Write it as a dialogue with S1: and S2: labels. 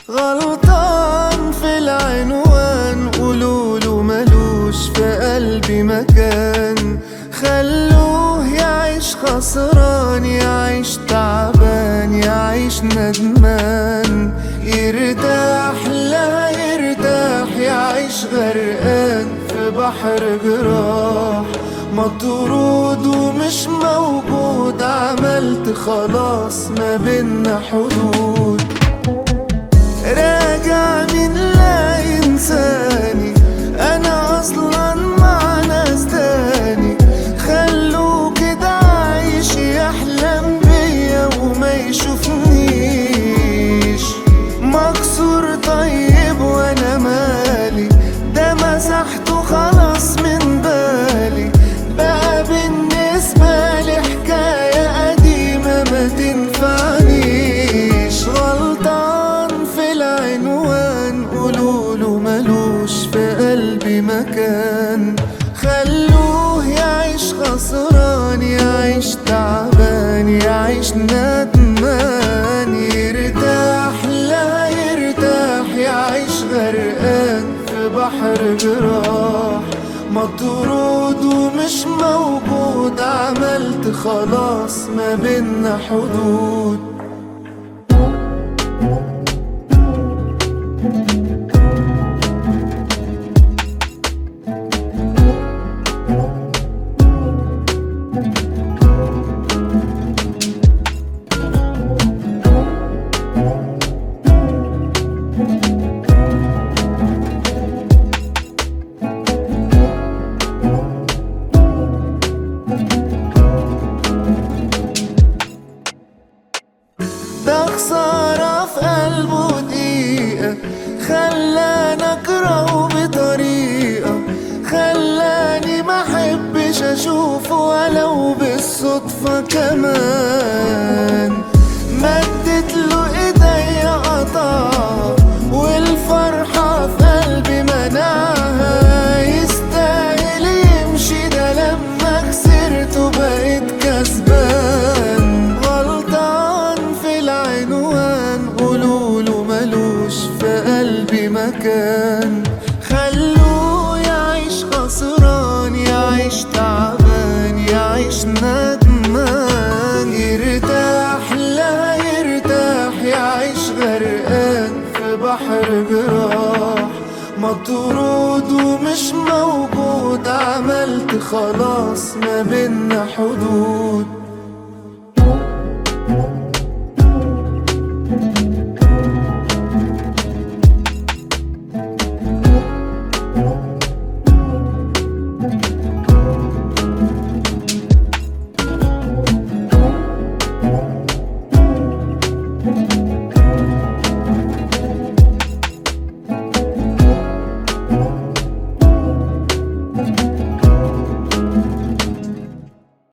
S1: غلطان في العنوان قولوله ملوش في قلبي مكان خلوه يعيش خسران يعيش تعبان يعيش ندمان يرتاح لا يرتاح يعيش غرقان في بحر جراح مطرود ومش موجود عملت خلاص ما بينا حدود راجع من لا ينساني انا اصلا مع ناس تاني خلوه كده عايش يحلم بيا وما يشوفنيش مكسور طيب وانا مالي ده مسحته خلاص من بالي بقى بالنسبة لي حكاية قديمة ما تنفعنيش غلطان في العنوان قولوله ملوش في قلبي مكان خلوه يعيش خسران يعيش تعبان يعيش ندمان يرتاح لا يرتاح يعيش غرقان في بحر جراح مطرود ومش موجود عملت خلاص ما بينا حدود ده خسارة في قلبه دقيقة خلاني أكرهه بطريقة خلاني ما أحبش أشوفه ولو بالصدفة كمان مدت له إيديا قطعها والفرحة في قلبي منعها يستاهل يمشي ده لما خسرته بقيت كسبان غلطان في العنوان قولوله ملوش في قلبي مكان خلوه يعيش خسران يعيش تعبان يعيش ندمان يرتاح لا يرتاح يعيش غرقان في بحر جراح مطرود ومش موجود عملت خلاص ما بينا حدود